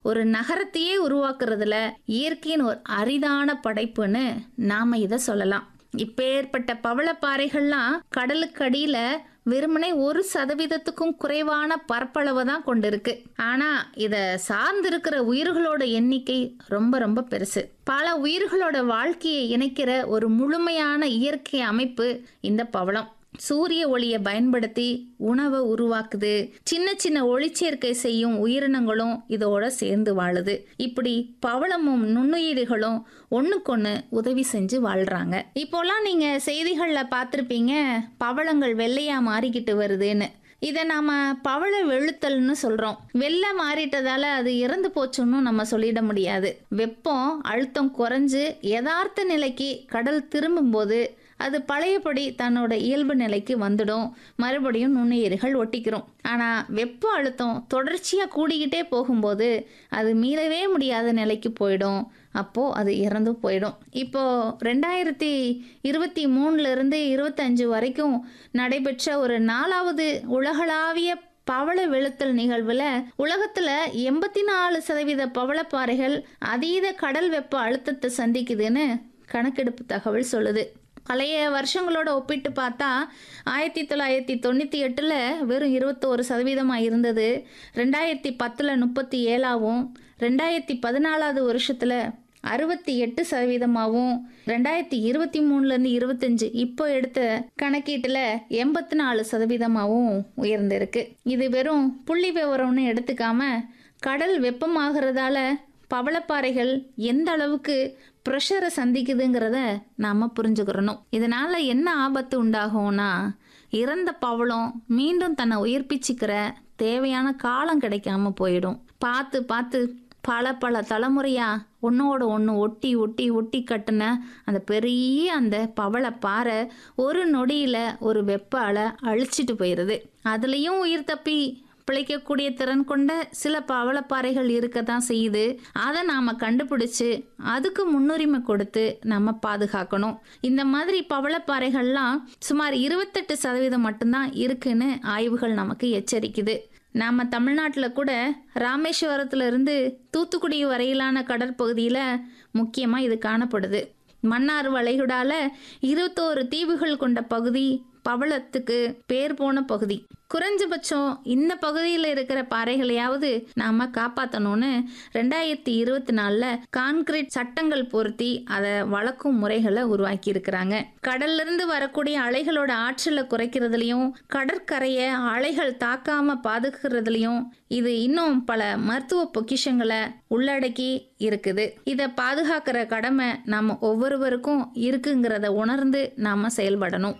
ஒரு நகரத்தையே உருவாக்குறதுல இயற்கையின் ஒரு அரிதான படைப்புன்னு நாம இத சொல்லலாம் இப்பேற்பட்ட பவளப்பாறைகள்லாம் கடலுக்கு அடியில வெறுமனே ஒரு சதவீதத்துக்கும் குறைவான பரப்பளவை தான் கொண்டிருக்கு ஆனா இத சார்ந்திருக்கிற உயிர்களோட எண்ணிக்கை ரொம்ப ரொம்ப பெருசு பல உயிர்களோட வாழ்க்கையை இணைக்கிற ஒரு முழுமையான இயற்கை அமைப்பு இந்த பவளம் சூரிய ஒளியை பயன்படுத்தி உணவை உருவாக்குது சின்ன சின்ன ஒளிச்சேர்க்கை செய்யும் உயிரினங்களும் இதோட சேர்ந்து வாழுது இப்படி பவளமும் நுண்ணுயிரிகளும் ஒண்ணுக்கொன்னு உதவி செஞ்சு வாழ்றாங்க இப்போலாம் நீங்க செய்திகள்ல பார்த்திருப்பீங்க பவளங்கள் வெள்ளையா மாறிக்கிட்டு வருதுன்னு இதை நாம பவள வெளுத்தல்னு சொல்றோம் வெள்ளை மாறிட்டதால அது இறந்து போச்சுன்னு நம்ம சொல்லிட முடியாது வெப்பம் அழுத்தம் குறைஞ்சு யதார்த்த நிலைக்கு கடல் திரும்பும்போது அது பழையபடி தன்னோட இயல்பு நிலைக்கு வந்துடும் மறுபடியும் நுண்ணுயிர்கள் ஒட்டிக்கிறோம் ஆனால் வெப்ப அழுத்தம் தொடர்ச்சியாக கூடிக்கிட்டே போகும்போது அது மீளவே முடியாத நிலைக்கு போயிடும் அப்போது அது இறந்து போயிடும் இப்போ ரெண்டாயிரத்தி இருபத்தி மூணுலேருந்து இருபத்தஞ்சு வரைக்கும் நடைபெற்ற ஒரு நாலாவது உலகளாவிய பவள வெளுத்தல் நிகழ்வில் உலகத்தில் எண்பத்தி நாலு சதவீத பவளப்பாறைகள் அதீத கடல் வெப்ப அழுத்தத்தை சந்திக்குதுன்னு கணக்கெடுப்பு தகவல் சொல்லுது பழைய வருஷங்களோட ஒப்பிட்டு பார்த்தா ஆயிரத்தி தொள்ளாயிரத்தி தொண்ணூற்றி எட்டில் வெறும் இருபத்தோரு சதவீதமாக இருந்தது ரெண்டாயிரத்தி பத்தில் முப்பத்தி ஏழாவும் ரெண்டாயிரத்தி பதினாலாவது வருஷத்தில் அறுபத்தி எட்டு சதவீதமாகவும் ரெண்டாயிரத்தி இருபத்தி மூணுலேருந்து இருபத்தஞ்சு இப்போ எடுத்த கணக்கீட்டில் எண்பத்தி நாலு சதவீதமாகவும் உயர்ந்திருக்கு இது வெறும் புள்ளி விவரம்னு எடுத்துக்காம கடல் வெப்பமாகிறதால பவளப்பாறைகள் எந்த அளவுக்கு ப்ரெஷரை சந்திக்குதுங்கிறத நாம் புரிஞ்சுக்கிறணும் இதனால் என்ன ஆபத்து உண்டாகும்னா இறந்த பவளம் மீண்டும் தன்னை உயிர்ப்பிச்சுக்கிற தேவையான காலம் கிடைக்காம போயிடும் பார்த்து பார்த்து பல பல தலைமுறையா ஒன்னோட ஒன்று ஒட்டி ஒட்டி ஒட்டி கட்டின அந்த பெரிய அந்த பவளப்பாறை ஒரு நொடியில் ஒரு வெப்ப அலை அழிச்சிட்டு போயிடுது அதுலேயும் உயிர் தப்பி பிழைக்கக்கூடிய திறன் கொண்ட சில பவளப்பாறைகள் இருக்க தான் செய்யுது அதை நாம் கண்டுபிடிச்சு அதுக்கு முன்னுரிமை கொடுத்து நம்ம பாதுகாக்கணும் இந்த மாதிரி பவளப்பாறைகள்லாம் சுமார் இருபத்தெட்டு சதவீதம் மட்டும்தான் இருக்குன்னு ஆய்வுகள் நமக்கு எச்சரிக்குது நாம் தமிழ்நாட்டில் கூட ராமேஸ்வரத்துல இருந்து தூத்துக்குடி வரையிலான கடற்பகுதியில் முக்கியமாக இது காணப்படுது மன்னார் வளைகுடால இருபத்தோரு தீவுகள் கொண்ட பகுதி பவளத்துக்கு பேர் போன பகுதி குறைஞ்சபட்சம் இந்த பகுதியில் இருக்கிற பாறைகளையாவது நாம காப்பாற்றணும்னு ரெண்டாயிரத்தி இருபத்தி நாலில் கான்கிரீட் சட்டங்கள் பொருத்தி அதை வளர்க்கும் முறைகளை உருவாக்கி இருக்கிறாங்க கடல்ல இருந்து வரக்கூடிய அலைகளோட ஆற்றலை குறைக்கிறதுலையும் கடற்கரையை அலைகள் தாக்காம பாதுகாக்கிறதுலையும் இது இன்னும் பல மருத்துவ பொக்கிஷங்களை உள்ளடக்கி இருக்குது இதை பாதுகாக்கிற கடமை நம்ம ஒவ்வொருவருக்கும் இருக்குங்கிறத உணர்ந்து நாம செயல்படணும்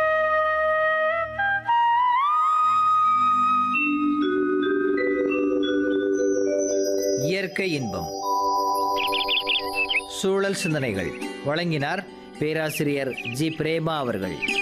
இயற்கை இன்பம் சூழல் சிந்தனைகள் வழங்கினார் பேராசிரியர் ஜி பிரேமா அவர்கள்